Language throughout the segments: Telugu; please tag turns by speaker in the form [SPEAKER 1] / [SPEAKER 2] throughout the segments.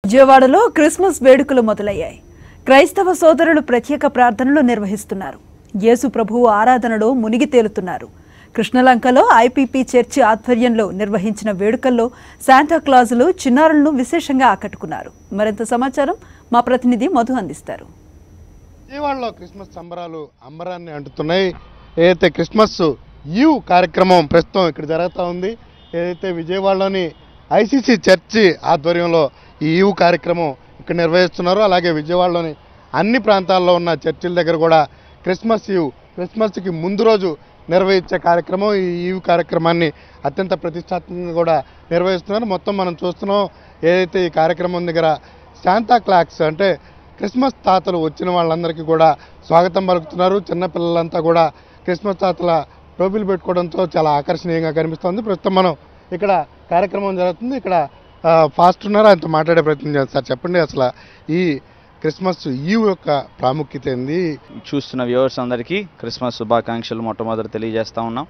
[SPEAKER 1] విజయవాడలో క్రిస్మస్ వేడుకలు మొదలయ్యాయి క్రైస్తవ సోదరులు ప్రత్యేక ప్రార్థనలు నిర్వహిస్తున్నారు యేసు ప్రభువు ఆరాధనలో మునిగి తేలుతున్నారు కృష్ణలంకలో ఐపీపీ చర్చి ఆధ్వర్యంలో నిర్వహించిన వేడుకల్లో శాంటాక్లాజులు చిన్నారులను విశేషంగా ఆకట్టుకున్నారు మరింత సమాచారం మా ప్రతినిధి మధు అందిస్తారు
[SPEAKER 2] విజయవాడలో క్రిస్మస్ సంబరాలు అంబరాన్ని అంటుతున్నాయి ఏదైతే క్రిస్మస్ ఈవ్ కార్యక్రమం ప్రస్తుతం ఇక్కడ జరుగుతూ ఉంది ఏదైతే విజయవాడలోని ఐసీసీ చర్చి ఆధ్వర్యంలో ఈ ఈవ్ కార్యక్రమం ఇక్కడ నిర్వహిస్తున్నారో అలాగే విజయవాడలోని అన్ని ప్రాంతాల్లో ఉన్న చర్చిల దగ్గర కూడా క్రిస్మస్ ఈవ్ క్రిస్మస్కి ముందు రోజు నిర్వహించే కార్యక్రమం ఈ ఈవ్ కార్యక్రమాన్ని అత్యంత ప్రతిష్టాత్మకంగా కూడా నిర్వహిస్తున్నారు మొత్తం మనం చూస్తున్నాం ఏదైతే ఈ కార్యక్రమం దగ్గర శాంతా క్లాక్స్ అంటే క్రిస్మస్ తాతలు వచ్చిన వాళ్ళందరికీ కూడా స్వాగతం పలుకుతున్నారు చిన్నపిల్లలంతా కూడా క్రిస్మస్ తాతల టోపీలు పెట్టుకోవడంతో చాలా ఆకర్షణీయంగా కనిపిస్తుంది ప్రస్తుతం మనం ఇక్కడ కార్యక్రమం జరుగుతుంది ఇక్కడ ఆ, ఫాస్ట్ ఉన్నారు ఆయనతో మాట్లాడే ప్రయత్నం చేస్తారు సార్ చెప్పండి అసలు ఈ క్రిస్మస్ ఈ యొక్క ప్రాముఖ్యత ఏంది
[SPEAKER 3] చూస్తున్న వ్యూవర్స్ అందరికీ క్రిస్మస్ శుభాకాంక్షలు మొట్టమొదటి తెలియజేస్తా ఉన్నాం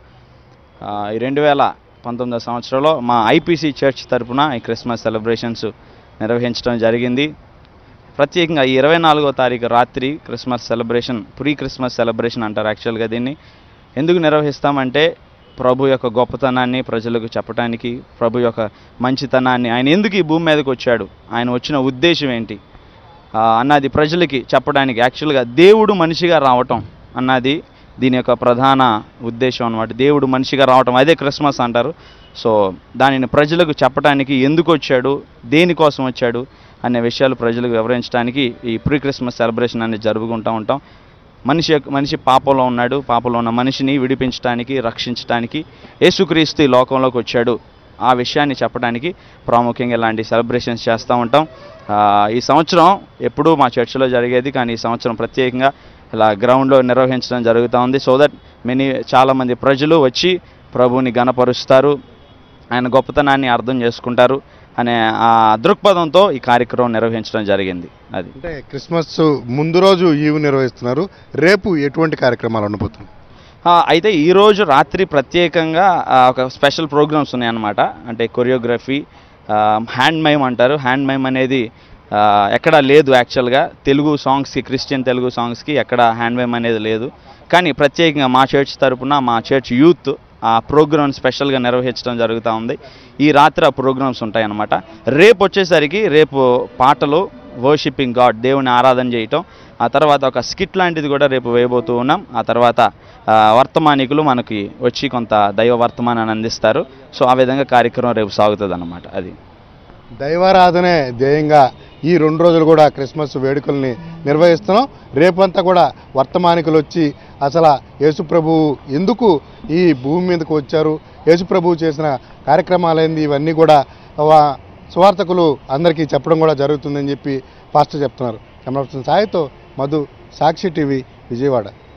[SPEAKER 3] ఆ, ఈ రెండు వేల పంతొమ్మిదో సంవత్సరంలో మా ఐపీసీ చర్చ్ తరపున ఈ క్రిస్మస్ సెలబ్రేషన్స్ నిర్వహించడం జరిగింది ప్రత్యేకంగా ఈ ఇరవై నాలుగో తారీఖు రాత్రి Christmas celebration pre Christmas celebration అంటారు యాక్చువల్గా దీన్ని ఎందుకు నిర్వహిస్తామంటే ప్రభు యొక్క గొప్పతనాన్ని ప్రజలకు చెప్పడానికి ప్రభు యొక్క మంచితనాన్ని ఆయన ఎందుకు ఈ భూమి మీదకి వచ్చాడు ఆయన వచ్చిన ఉద్దేశం ఏంటి ఆ, అన్నది ప్రజలకి చెప్పడానికి యాక్చువల్గా దేవుడు మనిషిగా రావటం అన్నది దీని యొక్క ప్రధాన ఉద్దేశం అన్నమాట దేవుడు మనిషిగా రావటం అదే క్రిస్మస్ అంటారు సో దానిని ప్రజలకు చెప్పడానికి ఎందుకు వచ్చాడు దేనికోసం వచ్చాడు అనే విషయాలు ప్రజలకు వివరించడానికి ఈ ప్రీ క్రిస్మస్ సెలబ్రేషన్ అనేది జరుపుకుంటూ ఉంటాం మనిషి యొక్క మనిషి పాపంలో ఉన్నాడు పాపంలో ఉన్న మనిషిని విడిపించడానికి రక్షించడానికి యేసుక్రీస్తు ఈ లోకంలోకి వచ్చాడు ఆ విషయాన్ని చెప్పడానికి ప్రాముఖ్యంగా ఇలాంటి సెలబ్రేషన్స్ చేస్తూ ఉంటాం ఆ, ఈ సంవత్సరం ఎప్పుడూ మా చర్చిలో జరిగేది కానీ ఈ సంవత్సరం ప్రత్యేకంగా ఇలా గ్రౌండ్లో నిర్వహించడం జరుగుతూ ఉంది సో దట్ మెనీ చాలామంది ప్రజలు వచ్చి ప్రభువుని గణపరుస్తారు ఆయన గొప్పతనాన్ని అర్థం చేసుకుంటారు అనే ఆ దృక్పథంతో ఈ కార్యక్రమం నిర్వహించడం జరిగింది అది
[SPEAKER 2] అంటే క్రిస్మస్ ముందు రోజు ఈవ్ నిర్వహిస్తున్నారు రేపు ఎటువంటి కార్యక్రమాలు ఉండబోతున్నాయి
[SPEAKER 3] ఆ, అయితే ఈరోజు రాత్రి ప్రత్యేకంగా ఆ, ఒక స్పెషల్ ప్రోగ్రామ్స్ ఉన్నాయన్నమాట అంటే కొరియోగ్రఫీ హ్యాండ్ మైమ్ అంటారు హ్యాండ్ మైమ్ అనేది ఆ, ఎక్కడా లేదు యాక్చువల్గా తెలుగు సాంగ్స్కి క్రిస్టియన్ తెలుగు సాంగ్స్కి ఎక్కడ హ్యాండ్ మైమ్ అనేది లేదు కానీ ప్రత్యేకంగా మా చర్చ్ తరపున మా చర్చ్ యూత్ ఆ ప్రోగ్రామ్ స్పెషల్గా నిర్వహించడం జరుగుతూ ఉంది ఈ రాత్రి ఆ ప్రోగ్రామ్స్ ఉంటాయన్నమాట రేపు వచ్చేసరికి రేపు పాటలు వర్షిప్పింగ్ గాడ్ దేవుని ఆరాధన చేయటం ఆ తర్వాత ఒక స్కిట్ లాంటిది కూడా రేపు వేయబోతూ ఉన్నాం ఆ తర్వాత ఆ, వర్తమానికులు మనకి వచ్చి కొంత దైవ వర్తమానాన్ని అందిస్తారు సో ఆ విధంగా కార్యక్రమం రేపు సాగుతుంది అన్నమాట అది
[SPEAKER 2] దైవారాధనే ధ్యేయంగా ఈ రెండు రోజులు కూడా క్రిస్మస్ వేడుకల్ని నిర్వహిస్తున్నాం రేపంతా కూడా వర్తమానికులు వచ్చి అసలు యేసుప్రభువు ఎందుకు ఈ భూమి మీదకు వచ్చారు యేసుప్రభువు చేసిన కార్యక్రమాలేంది ఇవన్నీ కూడా వా- సువార్తకులు అందరికీ చెప్పడం కూడా జరుగుతుందని చెప్పి పాస్టర్ చెప్తున్నారు కెమెరా పర్సన్ సాయితో మధు సాక్షి టీవీ విజయవాడ